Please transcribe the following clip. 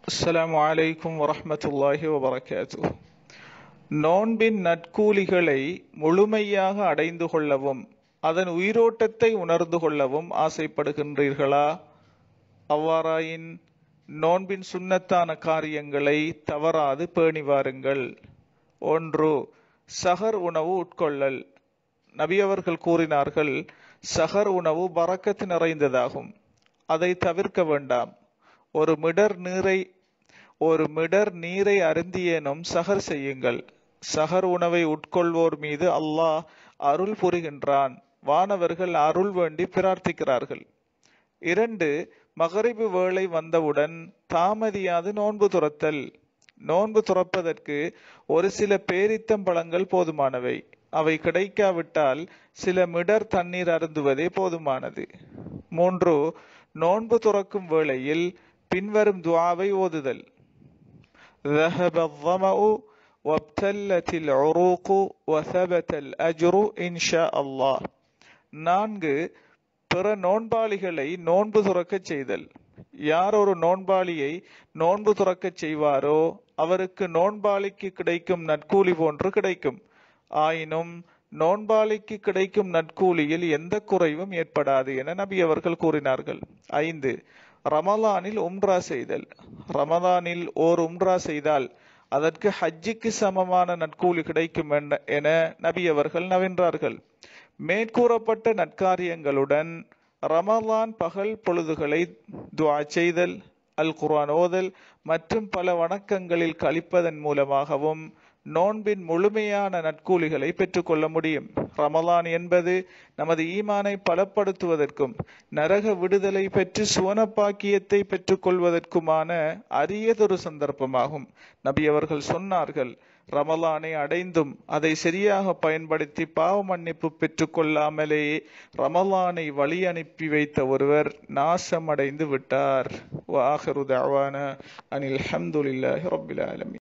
அஸ்ஸலாமு அலைக்கும் வரஹ்மத்துல்லாஹி வபரகாத்து நோன்பின் நற்கூலிகளை முழுமையாக அடைந்து கொள்ளவும் அதன் உயிரோட்டத்தை உணர்ந்து கொள்ளவும் ஆசைப்படுகின்றீர்களா அவ்வாறாயின் நோன்பின் சுன்னத்தான காரியங்களை தவறாது பேணி வாருங்கள் ஒன்று சஹர் உணவு உட்கொள்ளல் நபி அவர்கள் கூறினார்கள் சஹர் உணவு பறக்கத்து நிறைந்ததாகும் அதை தவிர்க்க வேண்டாம் ஒரு மிடர் நீரை ஒரு மிடர் நீரை அருந்தியேனும் சஹர் செய்யுங்கள் சஹர் உணவை உட்கொள்வோர் மீது அல்லாஹ் அருள் புரிகின்றான் வானவர்கள் அருள் வேண்டி பிரார்த்திக்கிறார்கள் இரண்டு மகரிபு வேளை வந்தவுடன் தாமதியாது நோன்பு துறத்தல் நோன்பு துறப்பதற்கு ஒரு சில பேரித்தம்பழங்கள் போதுமானவை அவை கிடைக்காவிட்டால் சில மிடர் தண்ணீர் அருந்துவதே போதுமானது மூன்று நோன்பு துறக்கும் வேளையில் பின்வரும் துவாவை ஓதுதல் ذهب الظمأ وابتلت العروق وثبت الأجر إن شاء الله நான்கு பிற நோன்பாளிகளை நோன்பு துறக்கச் செய்தல் யார் ஒரு நோன்பாளியை நோன்பு துறக்கச் செய்வாரோ அவருக்கு நோன்பாளிக்கு கிடைக்கும் நற்கூலி போன்று கிடைக்கும் ஆயினும் நோன்பாளிக்கு கிடைக்கும் நற்கூலியில் எந்த குறைவும் ஏற்படாது என நபி அவர்கள் கூறினார்கள் ஐந்து ரமலானில் உம்ரா செய்தல் ரமலானில் ஓர் உம்ரா செய்தால் அதற்கு ஹஜ்ஜுக்கு சமமான நற்கூலி கிடைக்கும் என நபி அவர்கள் நவின்றார்கள் மேற்கூறப்பட்ட நற்காரியங்களுடன் ரமலான் பகல் பொழுதுகளை துவா செய்தல் அல் குர்ஆன் ஓதல் மற்றும் பல வணக்கங்களில் கழிப்பதன் மூலமாகவும் நோன்பின் முழுமையான நற்கூலிகளை பெற்றுக்கொள்ள முடியும் ரமலான் என்பது நமது ஈமானை பலப்படுத்துவதற்கும் நரக விடுதலை பெற்று சுவனப்பாக்கியத்தை பெற்றுக்கொள்வதற்குமான அரியதொரு சந்தர்ப்பமாகும் நபி அவர்கள் சொன்னார்கள் ரமலானை அடைந்தும் அதை சரியாக பயன்படுத்தி பாவ மன்னிப்பு பெற்றுக்கொள்ளாமலேயே ரமலானை வழி அனுப்பி வைத்த ஒருவர் நாசமடைந்து விட்டார் வாஹரு தவான அனில் அஹமதுல்லாஹி ரபில் ஆலமி